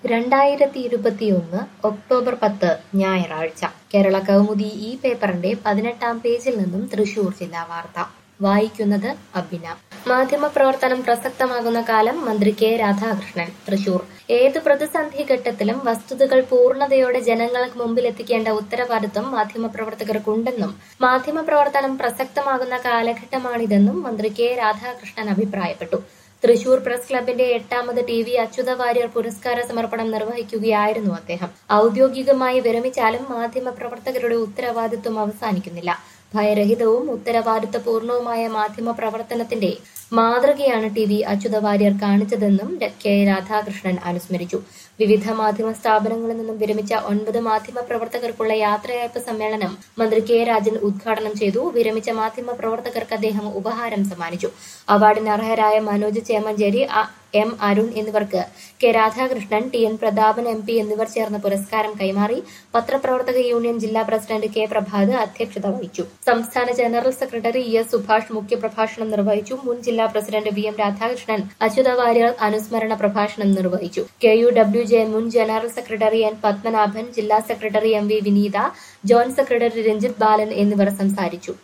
രണ്ടായിരത്തി ഇരുപത്തിയൊന്ന് ഒക്ടോബർ പത്ത് ഞായറാഴ്ച കേരള കൗമുദി ഈ പേപ്പറിന്റെ പതിനെട്ടാം പേജിൽ നിന്നും തൃശൂർ ജില്ലാ വാർത്ത വായിക്കുന്നത് അബിന മാധ്യമപ്രവർത്തനം പ്രസക്തമാകുന്ന കാലം മന്ത്രി കെ രാധാകൃഷ്ണൻ തൃശൂർ ഏത് പ്രതിസന്ധി ഘട്ടത്തിലും വസ്തുതകൾ പൂർണ്ണതയോടെ ജനങ്ങൾക്ക് മുമ്പിൽ എത്തിക്കേണ്ട ഉത്തരവാദിത്വം മാധ്യമപ്രവർത്തകർക്കുണ്ടെന്നും മാധ്യമപ്രവർത്തനം പ്രസക്തമാകുന്ന കാലഘട്ടമാണിതെന്നും മന്ത്രി കെ രാധാകൃഷ്ണൻ അഭിപ്രായപ്പെട്ടു തൃശൂർ പ്രസ് ക്ലബിന്റെ എട്ടാമത് ടി വി അച്യുത വാര്യർ പുരസ്കാര സമർപ്പണം നിർവഹിക്കുകയായിരുന്നു അദ്ദേഹം ഔദ്യോഗികമായി വിരമിച്ചാലും മാധ്യമ പ്രവർത്തകരുടെ ഉത്തരവാദിത്വം അവസാനിക്കുന്നില്ല ഭയരഹിതവും ഉത്തരവാദിത്വപൂർണവുമായ മാധ്യമ പ്രവർത്തനത്തിന്റെ മാതൃകയാണ് ടി വി അച്യുത വാര്യർ കാണിച്ചതെന്നും കെ രാധാകൃഷ്ണൻ അനുസ്മരിച്ചു വിവിധ മാധ്യമ സ്ഥാപനങ്ങളിൽ നിന്നും വിരമിച്ച ഒൻപത് മാധ്യമ പ്രവർത്തകർക്കുള്ള യാത്രയയപ്പ് സമ്മേളനം മന്ത്രി കെ രാജൻ ഉദ്ഘാടനം ചെയ്തു വിരമിച്ച മാധ്യമ പ്രവർത്തകർക്ക് അദ്ദേഹം ഉപഹാരം സമ്മാനിച്ചു അവാർഡിന് അർഹരായ മനോജ് ചേമഞ്ചേരി അ- എം അരുൺ എന്നിവർക്ക് K Radhakrishnan T N Prathapan M P എന്നിവർ ചേർന്ന് പുരസ്കാരം കൈമാറി പത്രപ്രവർത്തക യൂണിയൻ ജില്ലാ പ്രസിഡന്റ് കെ പ്രഭാത് അധ്യക്ഷത വഹിച്ചു സംസ്ഥാന general secretary E S Subhash മുഖ്യപ്രഭാഷണം നിർവഹിച്ചു മുൻ ജില്ലാ president V M Radhakrishnan Achutha Warrier അനുസ്മരണ പ്രഭാഷണം നിർവഹിച്ചു കെ യു ഡബ്ല്യു ജെ മുൻ ജനറൽ സെക്രട്ടറി എൻ പത്മനാഭൻ ജില്ലാ secretary M V Vineetha joint secretary Ranjith Balan എന്നിവർ സംസാരിച്ചു